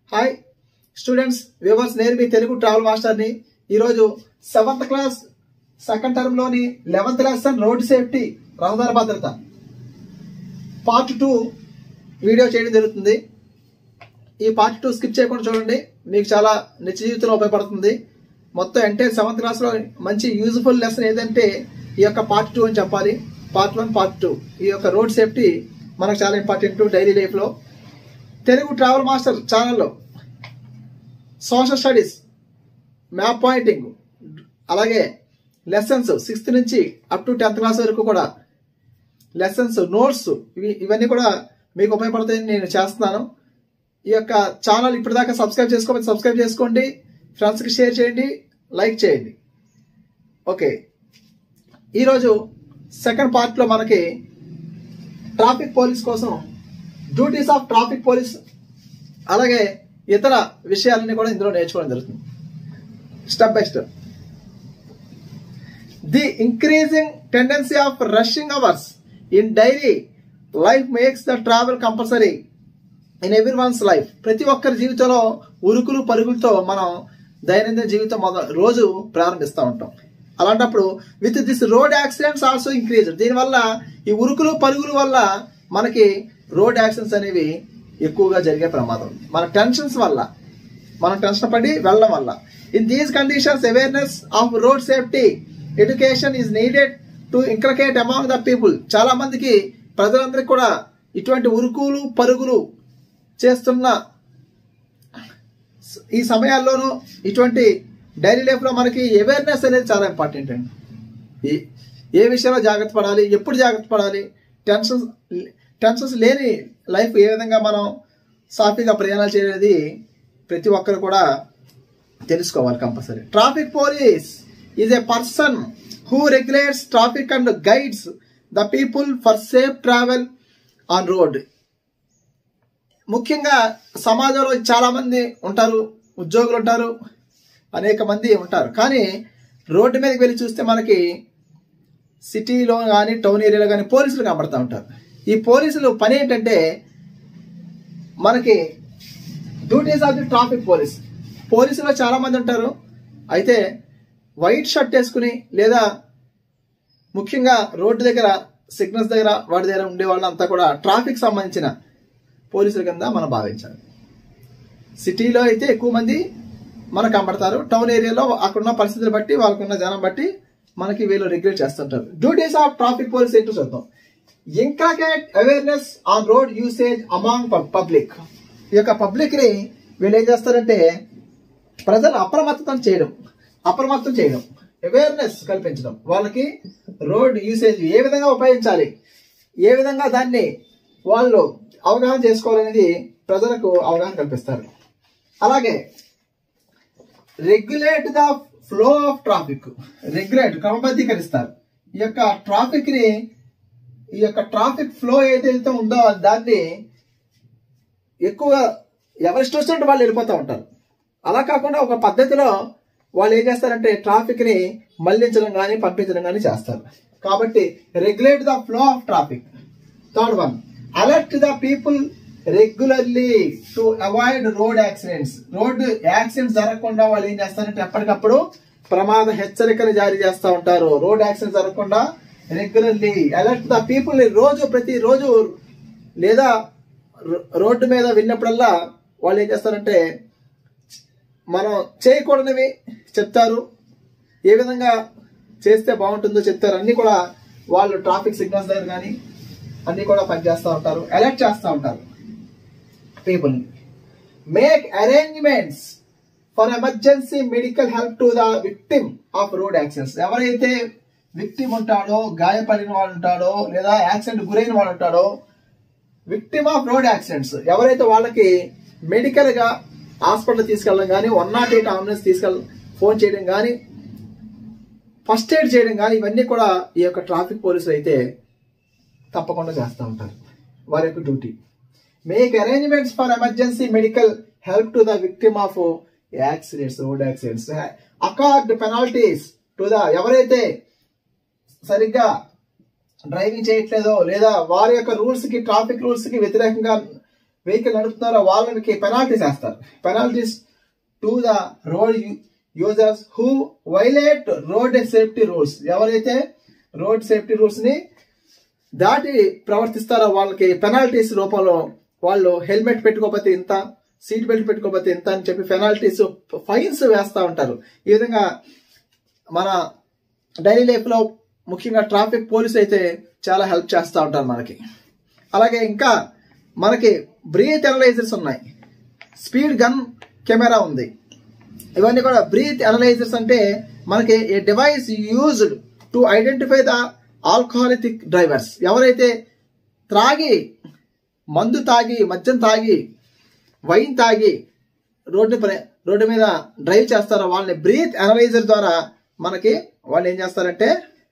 Hi students viewers నేను మీ Telugu travel మాస్టర్ని ఈరోజు సెవెంత్ క్లాస్ సెకండ్ టర్మ్లోని లెవెంత్ లెసన్ రోడ్ సేఫ్టీ రహదారి భద్రత పార్ట్ టూ వీడియో చేయడం జరుగుతుంది ఈ పార్ట్ టూ స్కిప్ చేయకుండా చూడండి మీకు చాలా నిత్య జీవితంలో ఉపయోగపడుతుంది మొత్తం ఎంటైర్ సెవెంత్ క్లాస్లో మంచి యూజ్ఫుల్ లెసన్ ఏదంటే ఈ యొక్క పార్ట్ టూ అని చెప్పాలి పార్ట్ వన్ పార్ట్ టూ ఈ యొక్క రోడ్ సేఫ్టీ మనకు చాలా ఇంపార్టెంట్ డైలీ లైఫ్లో తెలుగు ట్రావెల్ మాస్టర్ ఛానల్లో సోషల్ స్టడీస్ మ్యాప్ పాయింటింగ్ అలాగే లెసన్స్ సిక్స్త్ నుంచి అప్ టు టెన్త్ క్లాస్ వరకు కూడా లెసన్స్ నోట్స్ ఇవి ఇవన్నీ కూడా మీకు ఉపయోగపడతాయని నేను చేస్తున్నాను ఈ యొక్క ఛానల్ ఇప్పటిదాకా సబ్స్క్రైబ్ చేసుకోకపోతే సబ్స్క్రైబ్ చేసుకోండి ఫ్రెండ్స్కి షేర్ చేయండి లైక్ చేయండి ఓకే ఈరోజు సెకండ్ పార్ట్లో మనకి ట్రాఫిక్ పోలీస్ కోసం డ్యూటీస్ ఆఫ్ ట్రాఫిక్ పోలీస్ అలాగే ఇతర విషయాలన్నీ కూడా ఇందులో నేర్చుకోవడం జరుగుతుంది step by step the increasing tendency of rushing hours in daily life makes the travel compulsory in every one's life ప్రతి ఒక్కరి జీవితంలో ఉరుకులు పరుగులతో మనం దైనందిన జీవితం మొద రోజు ప్రారంభిస్తూ ఉంటాం అలాంటప్పుడు with this road accidents also increase దీనివల్ల ఈ ఉరుకులు పరుగుల వల్ల మనకి రోడ్ యాక్సిడెంట్స్ అనేవి ఎక్కువగా జరిగే ప్రమాదం మన టెన్షన్స్ వల్ల మనం టెన్షన్ పడి వెళ్ళడం వల్ల in these conditions awareness of road safety education is needed to inculcate among the people చాలా మందికి ప్రజలందరికీ కూడా ఇటువంటి ఉరుకులు పరుగులు చేస్తున్న ఈ సమయాల్లోనూ ఇటువంటి డైలీ లైఫ్లో మనకి అవేర్నెస్ అనేది చాలా ఇంపార్టెంట్ అండి ఈ ఏ విషయంలో జాగ్రత్త పడాలి ఎప్పుడు జాగ్రత్త పడాలి టెన్షన్స్ టెన్షన్స్ లేని లైఫ్ ఏ విధంగా మనం సాఫీగా ప్రయాణాలు చేయలేదు ప్రతి ఒక్కరు కూడా తెలుసుకోవాలి compulsory traffic police is a person who regulates traffic and guides the people for safe travel on road ముఖ్యంగా సమాజంలో చాలా మంది ఉంటారు ఉద్యోగులు ఉంటారు అనేక మంది ఉంటారు కానీ రోడ్డు మీదకి వెళ్ళి చూస్తే మనకి సిటీలో కానీ టౌన్ ఏరియాలో కానీ పోలీసులు కనబడుతూ ఉంటారు ఈ పోలీసులు పని ఏంటంటే మనకి duties of the traffic police పోలీసులో చాలా మంది ఉంటారు అయితే వైట్ షర్ట్ వేసుకుని లేదా ముఖ్యంగా రోడ్డు దగ్గర సిగ్నల్స్ దగ్గర వాటి దగ్గర ఉండే వాళ్ళంతా కూడా ట్రాఫిక్ సంబంధించిన పోలీసుల కింద మనం భావించాలి సిటీలో అయితే ఎక్కువ మంది మనకు కనబడతారు టౌన్ ఏరియాలో అక్కడున్న పరిస్థితులు బట్టి వాళ్ళకున్న జనం బట్టి మనకి వీళ్ళు రెగ్యులేట్ చేస్తుంటారు డ్యూటీస్ ఆఫ్ ట్రాఫిక్ పోలీస్ ఏంటో చూద్దాం inculcate awareness on road usage among public ఈ యొక్క పబ్లిక్ ని వీళ్ళు ఏం చేస్తారంటే ప్రజలు అప్రమత్తం చేయడం అప్రమత్తం చేయడం అవేర్నెస్ కల్పించడం వాళ్ళకి రోడ్ యూసేజ్ ఏ విధంగా ఉపయోగించాలి ఏ విధంగా దాన్ని వాళ్ళు అవగాహన చేసుకోవాలనేది ప్రజలకు అవగాహన కల్పిస్తారు అలాగే regulate the flow of traffic regulate క్రమబద్ధీకరిస్తారు ఈ యొక్క ట్రాఫిక్ ని ఈ యొక్క ట్రాఫిక్ ఫ్లో ఏదైతే ఉందో దాన్ని ఎక్కువగా ఎవరిష్టం వచ్చినట్టు వాళ్ళు వెళ్ళిపోతూ ఉంటారు అలా కాకుండా ఒక పద్ధతిలో వాళ్ళు ఏం చేస్తారంటే ట్రాఫిక్ ని మళ్లించడం కానీ పంపించడం కానీ చేస్తారు కాబట్టి regulate the flow of traffic third one alert the people regularly to avoid road accidents road accidents జరగకుండా వాళ్ళు ఏం చేస్తారంటే ఎప్పటికప్పుడు ప్రమాద హెచ్చరికలు జారీ చేస్తూ ఉంటారు రోడ్ యాక్సిడెంట్ జరగకుండా రెగ్యులర్లీ అలర్ట్ ద పీపుల్ రోజు ప్రతి రోజు లేదా రోడ్డు మీద వెళ్ళినప్పుడల్లా వాళ్ళు ఏం చేస్తారంటే మనం చేయకూడనివి చెప్తారు ఏ విధంగా చేస్తే బాగుంటుందో చెప్తారు అన్ని కూడా వాళ్ళు ట్రాఫిక్ సిగ్నల్స్ దగ్గర కానీ అన్ని కూడా పనిచేస్తూ ఉంటారు అలర్ట్ చేస్తూ ఉంటారు people make arrangements for emergency medical help to the victim of road accidents ఎవరైతే విక్టిమ్ ఉంటాడో గాయపడిన వాడు ఉంటాడో లేదా యాక్సిడెంట్ గురైన వాడు ఉంటాడో విక్టిమ్ ఆఫ్ రోడ్ యాక్సిడెంట్స్ ఎవరైతే వాళ్ళకి మెడికల్ గా హాస్పిటల్ తీసుకెళ్ళడం కానీ వన్ నాట్ ఎయిట్ అంబులెన్స్ తీసుకెళ్ళ ఫోన్ చేయడం కానీ ఫస్ట్ ఎయిడ్ చేయడం కానీ ఇవన్నీ కూడా ఈ యొక్క ట్రాఫిక్ పోలీసులు అయితే తప్పకుండా చేస్తూ ఉంటారు వారి యొక్క duty make arrangements for emergency medical help to the victim of accidents road accidents accord penalties to the ఎవరైతే సరిగ్గా డ్రైవింగ్ చేయట్లేదో లేదా వారి యొక్క రూల్స్ కి ట్రాఫిక్ రూల్స్ కి వ్యతిరేకంగా వెహికల్ నడుపుతున్నారో వాళ్ళకి పెనాల్టీస్ వేస్తారు penalties to the road users who violate road safety rules ఎవరైతే రోడ్ సేఫ్టీ రూల్స్ ని దాటి ప్రవర్తిస్తారో వాళ్ళకి పెనాల్టీస్ రూపంలో వాళ్ళు హెల్మెట్ పెట్టుకోకపోతే ఇంత సీట్ బెల్ట్ పెట్టుకోకపోతే ఇంత అని చెప్పి పెనాల్టీస్ ఫైన్స్ వేస్తూ ఉంటారు ఈ విధంగా మన డైలీ లైఫ్ లో ముఖ్యంగా ట్రాఫిక్ పోలీసులు అయితే చాలా హెల్ప్ చేస్తూ ఉంటారు మనకి అలాగే ఇంకా మనకి బ్రీత్ అనలైజర్స్ ఉన్నాయి స్పీడ్ గన్ కెమెరా ఉంది ఇవన్నీ కూడా బ్రీత్ అనలైజర్స్ అంటే మనకి a device used to identify the alcoholic drivers ఎవరైతే త్రాగి మందు తాగి మద్యం తాగి వైన్ తాగి రోడ్డు పై- రోడ్డు మీద డ్రైవ్ చేస్తారో వాళ్ళని బ్రీత్ అనలైజర్ ద్వారా మనకి వాళ్ళు ఏం చేస్తారంటే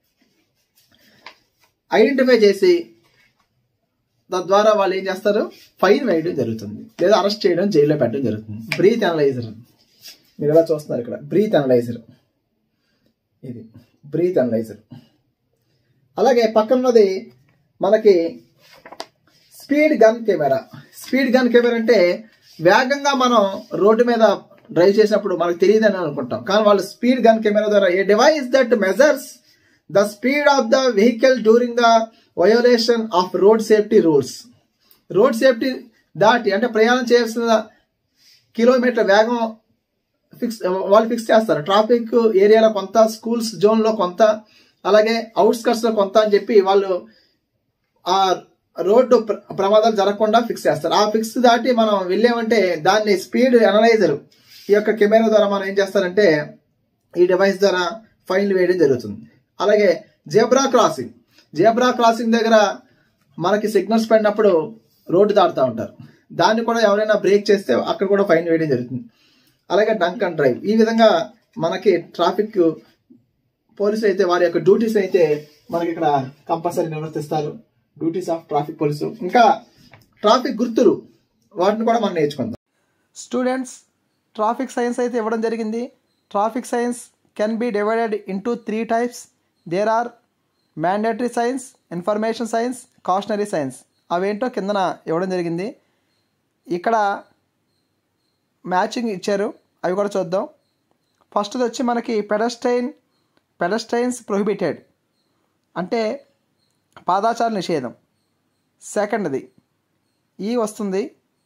ఐడెంటిఫై చేసి తద్వారా వాళ్ళు ఏం చేస్తారు ఫైన్ వేయడం జరుగుతుంది లేదా అరెస్ట్ చేయడం జైల్లో పెట్టడం జరుగుతుంది బ్రీత్ అనలైజర్ మీరు ఎలా చూస్తున్నారు ఇక్కడ బ్రీత్ అనలైజర్ ఇది బ్రీత్ అనలైజర్ అలాగే పక్కనది మనకి speed gun camera speed gun camera అంటే వేగంగా మనం రోడ్డు మీద డ్రైవ్ చేసినప్పుడు మనకు తెలియదని అనుకుంటాం కానీ వాళ్ళు స్పీడ్ గన్ కెమెరా ద్వారా a device that measures the speed of the vehicle during the violation of road safety rules road safety దాటి అంటే ప్రయాణం చేయాల్సిన కిలోమీటర్ వేగం ఫిక్స్ వాళ్ళు ఫిక్స్ చేస్తారు ట్రాఫిక్ ఏరియాలో కొంత స్కూల్స్ జోన్ లో కొంత అలాగే అవుట్స్కట్స్ లో కొంత అని చెప్పి వాళ్ళు ఆ రోడ్డు ప్ర- ప్రమాదాలు జరగకుండా ఫిక్స్ చేస్తారు ఆ ఫిక్స్ దాటి మనం వెళ్ళామంటే దాన్ని స్పీడ్ అనలైజర్ ఈ యొక్క కెమెరా ద్వారా మనం ఏం చేస్తారంటే ఈ డివైస్ ద్వారా ఫైన్లు వేయడం జరుగుతుంది అలాగే జేబ్రా క్రాసింగ్ జేబ్రా క్రాసింగ్ దగ్గర మనకి సిగ్నల్స్ పడినప్పుడు రోడ్డు దాటుతూ ఉంటారు దాన్ని కూడా ఎవరైనా బ్రేక్ చేస్తే అక్కడ కూడా ఫైన్ వేయడం జరుగుతుంది అలాగే డంక్ అండ్ డ్రైవ్ ఈ విధంగా మనకి ట్రాఫిక్ పోలీసులు అయితే వారి యొక్క డ్యూటీస్ అయితే మనకి ఇక్కడ కంపల్సరీ నిర్వర్తిస్తారు డ్యూటీస్ ఆఫ్ ట్రాఫిక్ పోలీసు ఇంకా ట్రాఫిక్ గుర్తులు వాటిని కూడా మనం నేర్చుకుందాం స్టూడెంట్స్ ట్రాఫిక్ సైన్స్ అయితే ఇవ్వడం జరిగింది traffic signs can be divided into three types there are mandatory signs information signs cautionary signs అవేంటో కిందన ఇవ్వడం జరిగింది ఇక్కడ మ్యాచింగ్ ఇచ్చారు అవి కూడా చూద్దాం ఫస్ట్ది వచ్చి మనకి పెడస్టైన్ పెడస్టైన్స్ ప్రొహిబిటెడ్ అంటే పాదాచార నిషేధం సెకండ్ది ఈ వస్తుంది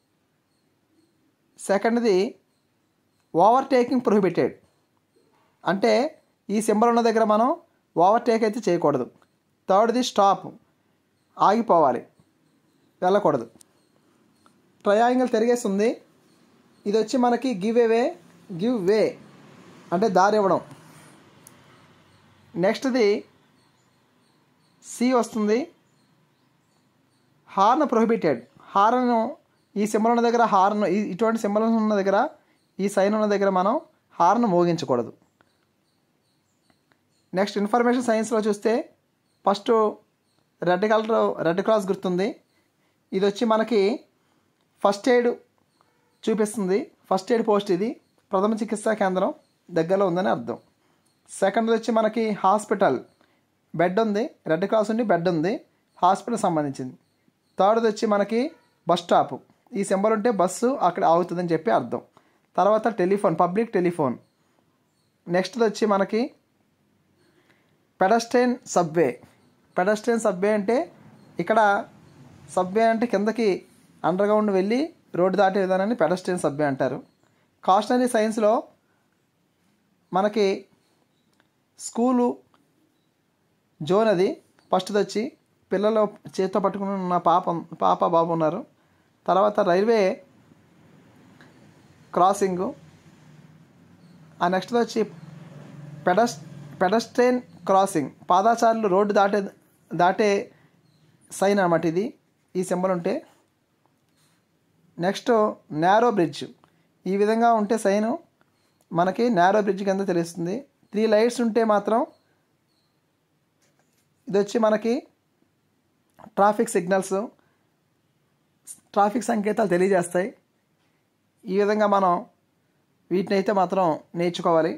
సెకండ్ది ఓవర్టేకింగ్ ప్రొహిబిటెడ్ అంటే ఈ సింబల్ ఉన్న దగ్గర మనం ఓవర్టేక్ అయితే చేయకూడదు థర్డ్ది స్టాప్ ఆగిపోవాలి వెళ్ళకూడదు ట్రయాంగిల్ తిరిగేస్తుంది ఇది వచ్చి మనకి గివ్ అవే గివ్ వే అంటే దారి ఇవ్వడం నెక్స్ట్ది సి వస్తుంది హార్న్ ప్రొహిబిటెడ్ హార్న్ ఈ సింబల్ ఉన్న దగ్గర హార్న్ ఈ- ఇటువంటి సింబల్ ఉన్న దగ్గర ఈ సైన్ ఉన్న దగ్గర మనం హార్న్ మోగించకూడదు నెక్స్ట్ ఇన్ఫర్మేషన్ సైన్స్లో చూస్తే first red colour red cross గుర్తుంది ఇది వచ్చి మనకి ఫస్ట్ ఎయిడ్ చూపిస్తుంది ఫస్ట్ ఎయిడ్ పోస్ట్ ఇది ప్రథమ చికిత్సా కేంద్రం దగ్గరలో ఉందని అర్థం సెకండ్ వచ్చి మనకి హాస్పిటల్ బెడ్ ఉంది రెడ్ క్రాస్ ఉండి బెడ్ ఉంది హాస్పిటల్ సంబంధించింది థర్డ్ వచ్చి మనకి బస్ స్టాప్ ఈ సింబల్ ఉంటే బస్సు అక్కడ ఆగుతుందని చెప్పి అర్థం తర్వాత టెలిఫోన్ పబ్లిక్ టెలిఫోన్ నెక్స్ట్ వచ్చి మనకి పెడస్ట్రైన్ సబ్వే పెడస్ట్రైన్ సబ్వే అంటే ఇక్కడ సబ్వే అంటే కిందకి అండర్గ్రౌండ్ వెళ్ళి రోడ్డు దాటే విధానాన్ని పెడస్ట్రైన్ సబ్వే అంటారు కాషనరీ సైన్స్లో మనకి స్కూలు జోన్ అది ఫస్ట్ది వచ్చి పిల్లలు చేతితో పట్టుకుని ఉన్న పాప పాప బాబు ఉన్నారు తర్వాత రైల్వే క్రాసింగు ఆ నెక్స్ట్ వచ్చి పెడస్ పెడస్ట్రైన్ క్రాసింగ్ పాదాచారులు రోడ్డు దాటే దాటే సైన్ అన్నమాట ఇది ఈ సింబల్ ఉంటే నెక్స్ట్ నేరో బ్రిడ్జ్ ఈ విధంగా ఉంటే సైను మనకి నేరో బ్రిడ్జ్ కింద తెలుస్తుంది త్రీ లైట్స్ ఉంటే మాత్రం ఇది వచ్చి మనకి ట్రాఫిక్ సిగ్నల్స్ ట్రాఫిక్ సంకేతాలు తెలియజేస్తాయి ఈ విధంగా మనం వీటిని అయితే మాత్రం నేర్చుకోవాలి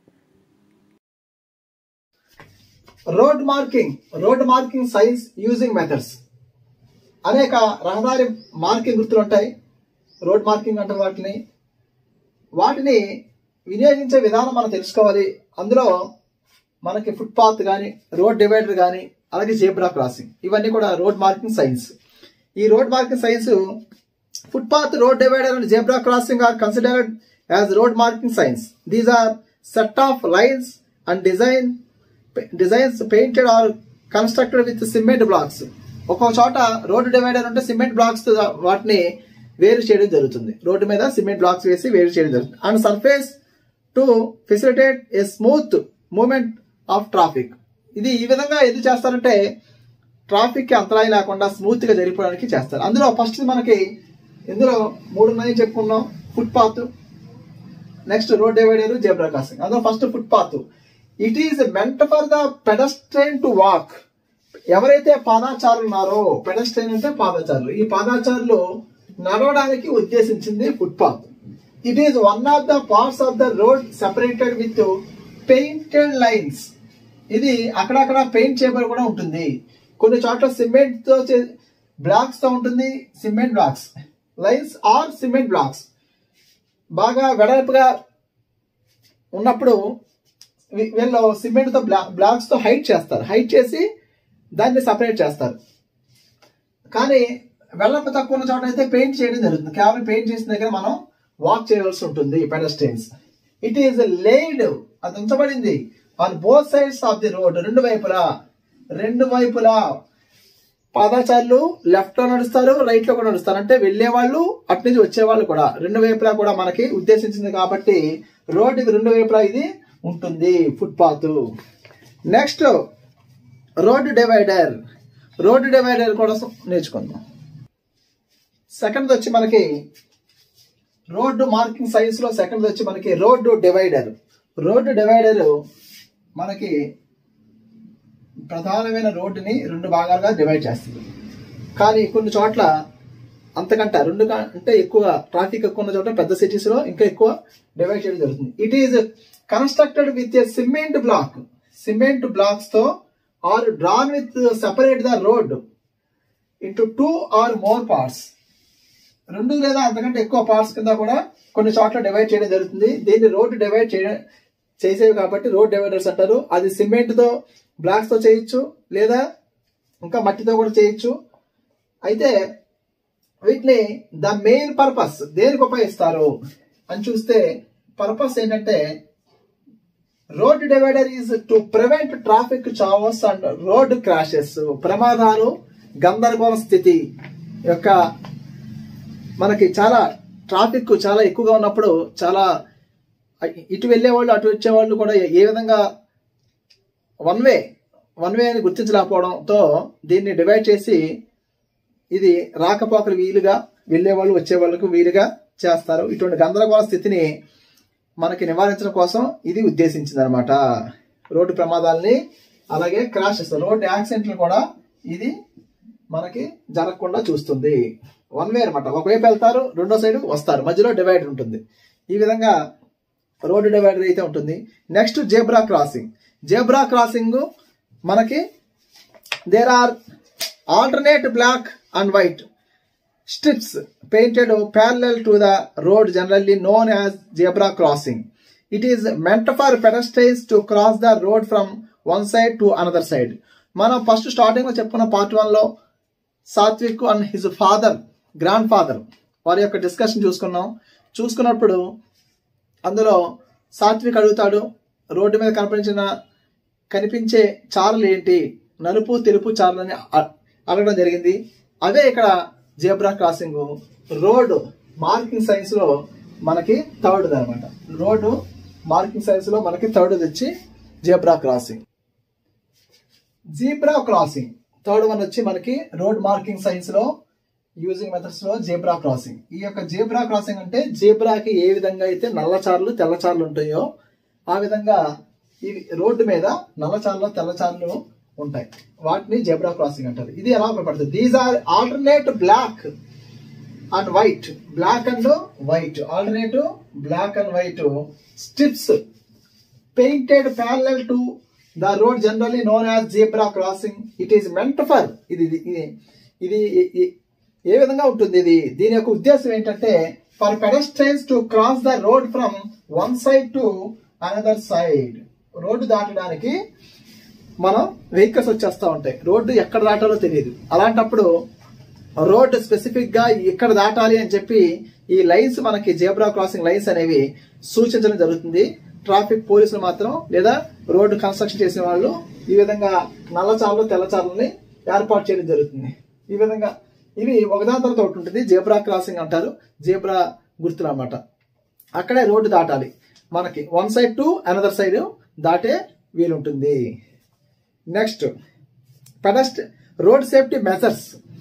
road marking road marking signs using methods అనేక రహదారి మార్కింగ్ గుర్తులు ఉంటాయి రోడ్ మార్కింగ్ అంటారు వాటిని వాటిని వినియోగించే విధానం మనం తెలుసుకోవాలి అందులో మనకి ఫుట్పాత్ కానీ రోడ్ డివైడర్ కానీ అలాగే జేబ్రా క్రాసింగ్ ఇవన్నీ కూడా రోడ్ మార్కింగ్ సైన్స్ ఈ road marking signs footpath road divider and zebra crossing are considered as road marking signs these are set of lines and design designs painted or constructed with cement blocks ఒక్కొక్క చోట road divider ఉంటే cement blocks వాటిని వేరు చేయడం జరుగుతుంది road మీద cement blocks వేసి వేరు చేయడం జరుగుతుంది and surface to facilitate a smooth movement of traffic ఇది ఈ విధంగా ఎందుకు చేస్తారంటే ట్రాఫిక్ కి అంతరాయం లేకుండా స్మూత్ గా జరిగిపోవడానికి చేస్తారు అందులో ఫస్ట్ మనకి ఇందులో మూడు ఉన్నాయి చెప్పుకున్నాం footpath next road divider zebra crossing అందులో first footpath it is meant for the pedestrian to walk ఎవరైతే పాదాచారులు ఉన్నారో పెడస్ట్రైన్ అంటే పాదాచారులు ఈ పాదాచారులు నడవడానికి ఉద్దేశించింది footpath it is one of the parts of the road separated with painted lines ఇది అక్కడక్కడ పెయింట్ చేయబడి కూడా ఉంటుంది కొన్ని చోట్ల సిమెంట్ తో బ్లాక్స్ తో ఉంటుంది cement blocks lines or cement blocks బాగా వెడల్పుగా ఉన్నప్పుడు వీ- వీళ్ళు సిమెంట్ తో బ్లా బ్లాక్స్ తో హైట్ చేస్తారు హైట్ చేసి దాన్ని సపరేట్ చేస్తారు కానీ వెడల్పు తక్కువ ఉన్న చోట అయితే పెయింట్ చేయడం జరుగుతుంది కేవలం పెయింట్ చేసిన దగ్గర మనం వాక్ చేయవలసి ఉంటుంది పెడస్ట్రైన్స్ ఇట్ ఈస్ లేడ్ అది ఉంచబడింది on both sides of the road రెండు వైపులా రెండు వైపులా పాదాచారులు లెఫ్ట్ లో నడుస్తారు రైట్ లో కూడా నడుస్తారు అంటే వెళ్లే వాళ్ళు అటు నుంచి వచ్చే వాళ్ళు కూడా రెండు వైపులా కూడా మనకి ఉద్దేశించింది కాబట్టి రోడ్డుకి రెండు వైపులా ఇది ఉంటుంది footpath next road divider road divider కూడా నేర్చుకుందాం సెకండ్ వచ్చి మనకి రోడ్డు మార్కింగ్ సైన్స్ లో సెకండ్ వచ్చి మనకి రోడ్డు డివైడర్ రోడ్డు డివైడర్ మనకి ప్రధానమైన రోడ్డుని రెండు భాగాలుగా డివైడ్ చేస్తుంది కానీ కొన్ని చోట్ల అంతకంటే రెండు కా- అంటే ఎక్కువ ట్రాఫిక్ ఎక్కువ ఉన్న చోట పెద్ద సిటీస్ లో ఇంకా ఎక్కువ డివైడ్ చేయడం జరుగుతుంది it is constructed with a cement block cement blocks తో or drawn with separate the road into two or more parts రెండు లేదా అంతకంటే ఎక్కువ పార్ట్స్ కింద కూడా కొన్ని చోట్ల డివైడ్ చేయడం జరుగుతుంది దీన్ని రోడ్ డివైడ్ చేయడం చేసేవి కాబట్టి రోడ్ డివైడర్స్ అంటారు అది సిమెంట్ తో బ్లాక్స్ తో చేయొచ్చు లేదా ఇంకా మట్టితో కూడా చేయొచ్చు అయితే వీటిని ద మెయిన్ పర్పస్ దేనికి ఉపయోగిస్తారు అని చూస్తే పర్పస్ ఏంటంటే road divider is to prevent traffic chaos and road crashes ప్రమాదాలు గందరగోళ స్థితి యొక్క మనకి చాలా ట్రాఫిక్ చాలా ఎక్కువగా ఉన్నప్పుడు చాలా ఇటు వెళ్ళేవాళ్ళు అటు వచ్చేవాళ్ళు కూడా ఏ- ఏ విధంగా వన్ వే వన్ వే అని గుర్తించలేకపోవడంతో దీన్ని డివైడ్ చేసి ఇది రాకపోకలు వీలుగా వెళ్ళేవాళ్ళు వచ్చేవాళ్ళకు వీలుగా చేస్తారు ఇటువంటి గందరగోళ స్థితిని మనకి నివారించడం కోసం ఇది ఉద్దేశించింది అనమాట రోడ్డు ప్రమాదాలని అలాగే క్రాషెస్ రోడ్డు యాక్సిడెంట్లు కూడా ఇది మనకి జరగకుండా చూస్తుంది వన్ వే అనమాట ఒకవైపు వెళ్తారు రెండో సైడ్ వస్తారు మధ్యలో డివైడర్ ఉంటుంది ఈ విధంగా రోడ్డు డివైడర్ అయితే ఉంటుంది next zebra crossing zebra crossing మనకి there are alternate black and white strips painted parallel to the road generally known as zebra crossing. It is meant for pedestrians to cross the road from one side to another side. మనం first starting లో చెప్పుకున్న part one లో Satvik and his father grandfather వారి యొక్క discussion చూసుకున్నాం చూసుకున్నప్పుడు అందులో సాత్విక్ అడుగుతాడు రోడ్డు మీద కనిపించిన కనిపించే చారలు ఏంటి నలుపు తెలుపు చారలని అ- అడగడం జరిగింది అదే ఇక్కడ zebra crossing road marking signs లో మనకి థర్డ్ అనమాట రోడ్డు మార్కింగ్ సైన్స్ లో మనకి థర్డ్ వచ్చి zebra crossing zebra crossing third one వచ్చి మనకి రోడ్ మార్కింగ్ సైన్స్ లో యూజింగ్ మెథడ్స్ లో జేబ్రా క్రాసింగ్ ఈ యొక్క జేబ్రా క్రాసింగ్ అంటే జేబ్రాకి ఏ విధంగా అయితే నల్లచార్లు తెల్లచార్లు ఉంటాయో ఆ విధంగా ఈ రోడ్డు మీద నల్లచార్లు తెల్లచార్లు ఉంటాయి వాటిని జేబ్రా క్రాసింగ్ అంటారు ఇది ఎలా ఉపయోగపడుతుంది these are alternate black and white black and white alternate black and white stripes painted parallel to the road generally known as zebra crossing. It is meant for ఇది ఇది ఇది ఇది ఏ విధంగా ఉంటుంది ఇది దీని యొక్క ఉద్దేశం ఏంటంటే for pedestrians to cross the road from one side to another side road దాటడానికి మనం వెహికల్స్ వచ్చేస్తా ఉంటాయి రోడ్డు ఎక్కడ దాటాలో తెలియదు అలాంటప్పుడు రోడ్డు స్పెసిఫిక్ గా ఇక్కడ దాటాలి అని చెప్పి ఈ లైన్స్ మనకి జేబ్రా క్రాసింగ్ లైన్స్ అనేవి సూచించడం జరుగుతుంది ట్రాఫిక్ పోలీసులు మాత్రం లేదా రోడ్డు కన్స్ట్రక్షన్ చేసిన వాళ్ళు ఈ విధంగా నల్లచాలు తెల్లచాలని ఏర్పాటు చేయడం జరుగుతుంది ఈ విధంగా ఇవి ఒకదాని తర్వాత ఒకటి ఉంటుంది జేబ్రా క్రాసింగ్ అంటారు జేబ్రా గుర్తులు అన్నమాట అక్కడే రోడ్డు దాటాలి మనకి one side to another side దాటే వీలుంటుంది నెక్స్ట్ పెడస్ట్ రోడ్ సేఫ్టీ మెజర్స్